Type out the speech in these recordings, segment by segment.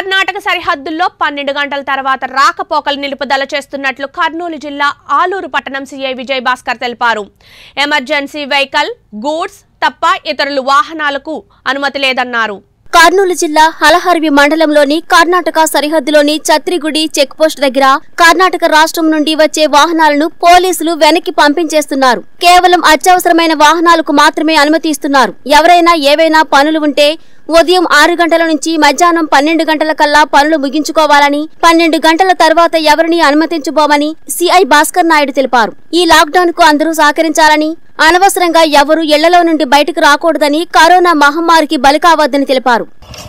కర్ణాటక సరిహద్దుల్లో పన్నెండు గంటల తర్వాత రాకపోకలు నిలుపుదల చేస్తున్నట్లు కర్నూలు జిల్లా ఆలూరు పట్టణం సీఐ విజయ్ భాస్కర్ తెలిపారు ఎమర్జెన్సీ వెహికల్ గూడ్స్ తప్ప ఇతరులు వాహనాలకు అనుమతి లేదన్నారు కర్నూలు జిల్లా హలహర్వి మండలంలోని కర్ణాటక సరిహద్దులోని ఛత్రిగుడి చెక్ పోస్ట్ దగ్గర కర్ణాటక రాష్ట్రం నుండి వచ్చే వాహనాలను పోలీసులు వెనక్కి పంపించేస్తున్నారు కేవలం అత్యవసరమైన వాహనాలకు మాత్రమే అనుమతి ఇస్తున్నారు ఎవరైనా ఏవైనా పనులు ఉంటే ఉదయం ఆరు గంటల నుంచి మధ్యాహ్నం పన్నెండు గంటల కల్లా పనులు ముగించుకోవాలని పన్నెండు గంటల తర్వాత ఎవరిని అనుమతించబోమని సిఐ భాస్కర్ నాయుడు తెలిపారు ఈ లాక్డౌన్ కు అందరూ సహకరించాలని అనవసరంగా ఎవరూ ఇళ్లలో నుండి బయటకు రాకూడదని కరోనా మహమ్మారికి బలి కావద్దని తెలిపారు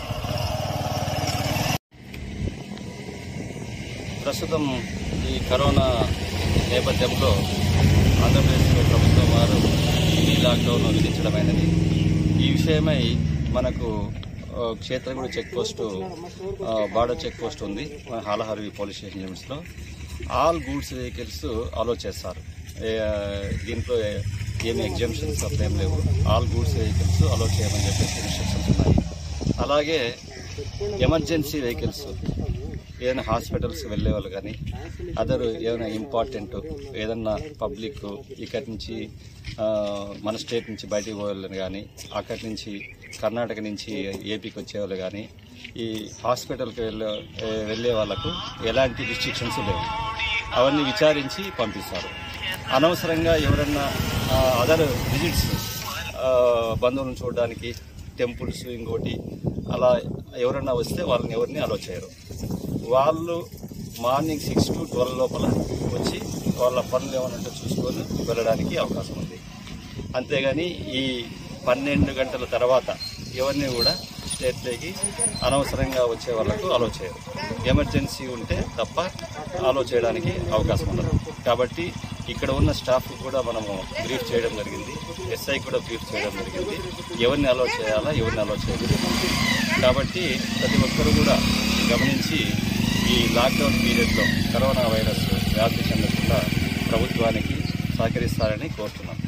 ప్రస్తుతం ఈ కరోనా నేపథ్యంలో ఆంధ్రప్రదేశ్ ప్రభుత్వం వారు ఈ లాక్డౌన్ విధించడమైనది ఈ విషయమై మనకు ఆ, క్షేత్రగుడి చెక్ పోస్టు ఆ, బార్డర్ చెక్ పోస్ట్ ఉంది మన హాలహర్వి పోలీస్ స్టేషన్ లిమిట్స్లో ఆల్ గూడ్స్ వెహికల్స్ అలో చేస్తారు ఏ- దీంట్లో ఏ- ఏమి ఎగ్జామ్షన్స్ అట్లా ఏం లేవు ఆల్ గూడ్స్ వెహికల్స్ అలో చేయమని చెప్పేసి ఇన్స్ట్రక్షన్స్ ఉన్నాయి అలాగే ఎమర్జెన్సీ వెహికల్స్ ఏదైనా హాస్పిటల్స్కి వెళ్ళే వాళ్ళు కానీ అదర్ ఏమైనా ఇంపార్టెంట్ ఏదన్నా పబ్లిక్ ఇక్కడి నుంచి ఆ, మన స్టేట్ నుంచి బయటికి పోవాలని కానీ అక్కడి నుంచి కర్ణాటక నుంచి ఏపీకి వచ్చేవాళ్ళు కానీ ఈ హాస్పిటల్కి వెళ్ళే ఏ, వెళ్ళే వాళ్ళకు ఎలాంటి రిస్ట్రిక్షన్స్ లేవు అవన్నీ విచారించి పంపిస్తారు అనవసరంగా ఎవరన్నా అదర్ విజిట్స్ బంధువులను చూడడానికి టెంపుల్స్ ఇంకోటి అలా ఎవరన్నా వస్తే వాళ్ళని ఎవరిని అలో చేయరు వాళ్ళు మార్నింగ్ సిక్స్ టు ట్వెల్వ్ లోపల వచ్చి వాళ్ళ పనులు ఏమైనా ఉంటే చూసుకొని వెళ్ళడానికి అవకాశం ఉంది అంతేగాని ఈ పన్నెండు గంటల తర్వాత ఎవరిని కూడా స్టేట్లోకి అనవసరంగా వచ్చే వాళ్ళకు అలో చేయరు ఎమర్జెన్సీ ఉంటే తప్ప అలో చేయడానికి అవకాశం ఉండదు కాబట్టి ఇక్కడ ఉన్న స్టాఫ్ కూడా మనము బ్రీఫ్ చేయడం జరిగింది ఎస్ఐ కూడా బ్రీఫ్ చేయడం జరిగింది ఎవరిని అలో చేయాలా ఎవరిని అలో చేయకూడదు కాబట్టి ప్రతి ఒక్కరూ కూడా గమనించి ఈ లాక్డౌన్ పీరియడ్లో కరోనా వైరస్ వ్యాప్తి చెందకుండా ప్రభుత్వానికి సహకరిస్తారని కోరుతున్నాం